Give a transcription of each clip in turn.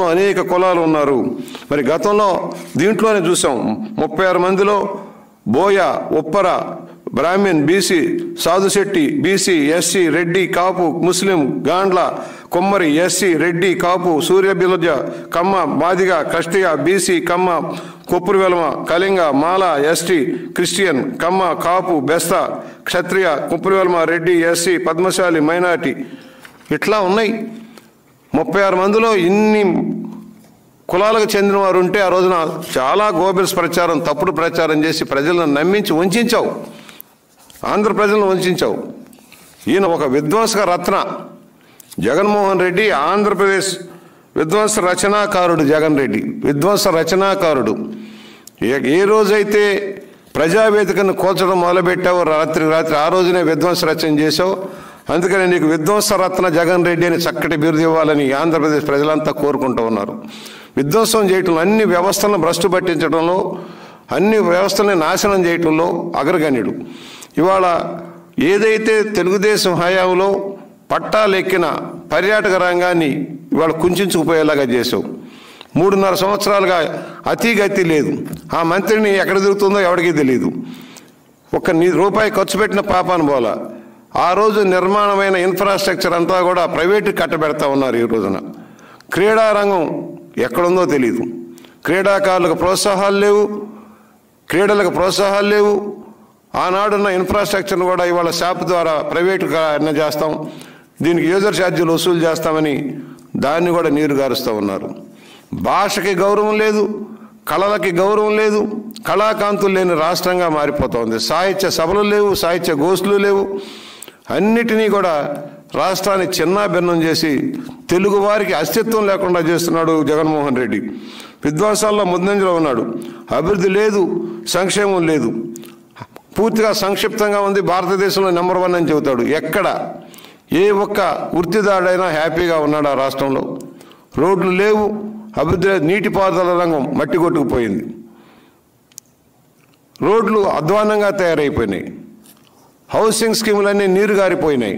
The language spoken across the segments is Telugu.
రాష్ట్రంలో అనేక కులాలు ఉన్నారు మరి గతంలో దీంట్లోనే చూసాం ముప్పై ఆరు మందిలో Boya Uppara Brahmin BC Sadhusetti BC SC Reddy Kapu Muslim Gandla Kummari SC Reddy Kapu Suryabalija Kamma Madiga Kshatriya BC Kamma Koppula Velama Kalinga Mala ST Christian Kamma Kapu Bestha Kshatriya Koppula Velama Reddy SC Padmasali minority ఇట్లా ఉన్నాయి ముప్పై ఆరు మందిలో ఇన్ని కులాలకు చెందిన వారు ఉంటే ఆ రోజున చాలా గోబెల్స్ ప్రచారం తప్పుడు ప్రచారం చేసి ప్రజలను నమ్మించి వంచావు ఆంధ్ర ప్రజలను వంచావు ఈయన ఒక విధ్వంసక రత్న జగన్మోహన్ రెడ్డి ఆంధ్రప్రదేశ్ విధ్వంస రచనాకారుడు జగన్ రెడ్డి విధ్వంస రచనాకారుడు ఏ ఏ రోజైతే ప్రజావేదికను కోల్చడం మొదలుపెట్టావో రాత్రి రాత్రి ఆ రోజునే విధ్వంస రచన చేశావు అందుకని నీకు విధ్వంస రత్న జగన్ రెడ్డి అని చక్కటి బిరుదు ఇవ్వాలని ఆంధ్రప్రదేశ్ ప్రజలంతా కోరుకుంటూ ఉన్నారు విధ్వంసం చేయటంలో అన్ని వ్యవస్థలను భ్రష్టు పట్టించడంలో అన్ని వ్యవస్థల్ని నాశనం చేయటంలో అగ్రగణ్యుడు ఇవాళ ఏదైతే తెలుగుదేశం హయాంలో పట్టాలెక్కిన పర్యాటక రంగాన్ని ఇవాళ కుంచుకుపోయేలాగా చేసావు మూడున్నర సంవత్సరాలుగా అతి గతి లేదు ఆ మంత్రిని ఎక్కడ తిరుగుతుందో ఎవరికీ తెలియదు ఒక ని రూపాయి ఖర్చు పెట్టిన పాపాను పోల ఆ రోజు నిర్మాణమైన ఇన్ఫ్రాస్ట్రక్చర్ అంతా కూడా ప్రైవేటు కట్టబెడతా ఉన్నారు ఈ రోజున క్రీడా రంగం ఎక్కడుందో తెలియదు క్రీడాకారులకు ప్రోత్సాహాలు లేవు క్రీడలకు ప్రోత్సాహాలు లేవు ఆనాడున్న ఇన్ఫ్రాస్ట్రక్చర్ను కూడా ఇవాళ షాప్ ద్వారా ప్రైవేటు అన్న చేస్తాం దీనికి యూజర్ ఛార్జీలు వసూలు చేస్తామని దాన్ని కూడా నీరు గారుస్తూ ఉన్నారు భాషకి గౌరవం లేదు కళలకి గౌరవం లేదు కళాకాంతులు లేని రాష్ట్రంగా మారిపోతోంది సాహిత్య సభలు లేవు సాహిత్య గోష్ఠులు లేవు అన్నిటినీ కూడా రాష్ట్రాన్ని చిన్న భిన్నం చేసి తెలుగు వారికి అస్తిత్వం లేకుండా చేస్తున్నాడు జగన్మోహన్ రెడ్డి విధ్వంసాల్లో ముందంజలో ఉన్నాడు అభివృద్ధి లేదు సంక్షేమం లేదు పూర్తిగా సంక్షిప్తంగా ఉంది భారతదేశంలో నెంబర్ వన్ అని చెబుతాడు ఎక్కడ ఏ ఒక్క వృత్తిదారుడైనా హ్యాపీగా ఉన్నాడు ఆ రాష్ట్రంలో రోడ్లు లేవు అభివృద్ధి లేదు. నీటిపారుదల రంగం మట్టి కొట్టుకుపోయింది రోడ్లు అధ్వానంగా తయారైపోయినాయి హౌసింగ్ స్కీములన్నీ నీరు గారిపోయినాయి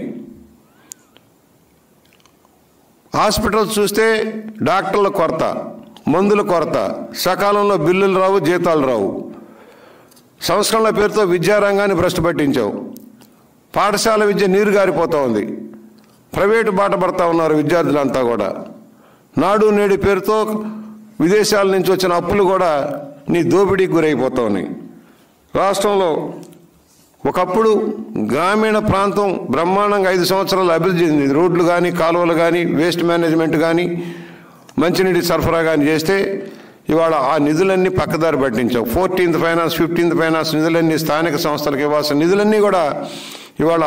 హాస్పిటల్స్ చూస్తే డాక్టర్ల కొరత మందుల కొరత సకాలంలో బిల్లులు రావు జీతాలు రావు సంస్కరణల పేరుతో విద్యారంగాన్ని భ్రష్టు పట్టించావు పాఠశాల విద్య నీరు గారిపోతూ ఉంది ప్రైవేటు బాట పడతా ఉన్నారు విద్యార్థులంతా కూడా నాడు నేడు పేరుతో విదేశాల నుంచి వచ్చిన అప్పులు కూడా నీ దోపిడీకి గురైపోతా ఉన్నాయి రాష్ట్రంలో ఒకప్పుడు గ్రామీణ ప్రాంతం బ్రహ్మాండంగా ఐదు సంవత్సరాలు అభివృద్ధి చెందింది రోడ్లు కానీ కాలువలు కానీ వేస్ట్ మేనేజ్మెంట్ కానీ మంచినీటి సరఫరా కానీ చేస్తే ఇవాళ ఆ నిధులన్నీ పక్కదారి పట్టించావు ఫోర్టీన్త్ ఫైనాన్స్ ఫిఫ్టీన్త్ ఫైనాన్స్ నిధులన్నీ స్థానిక సంస్థలకు ఇవ్వాల్సిన నిధులన్నీ కూడా ఇవాళ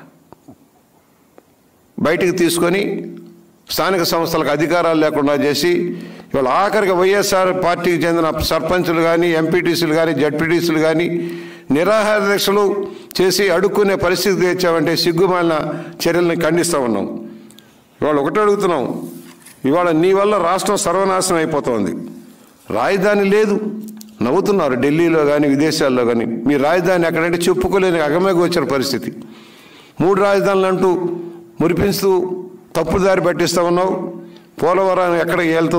బయటికి తీసుకొని స్థానిక సంస్థలకు అధికారాలు లేకుండా చేసి ఇవాళ ఆఖరికి వైఎస్ఆర్ పార్టీకి చెందిన సర్పంచులు కానీ ఎంపీటీసీలు కానీ జడ్పీటీసీలు కానీ నిరాహార దీక్షలు చేసి అడుక్కునే పరిస్థితి తెచ్చామంటే సిగ్గుమాలిన చర్యల్ని ఖండిస్తూ ఉన్నాం ఇవాళ ఒకటి అడుగుతున్నాం ఇవాళ నీ వల్ల రాష్ట్రం సర్వనాశనం అయిపోతోంది రాజధాని లేదు నవ్వుతున్నారు ఢిల్లీలో కానీ విదేశాల్లో కానీ మీ రాజధాని ఎక్కడంటే చెప్పుకోలేని అగమేగోచర పరిస్థితి మూడు రాజధానులు అంటూ మురిపిస్తూ తప్పుదారి పట్టిస్తా ఉన్నావు పోలవరం ఎక్కడికి వెళ్తుంది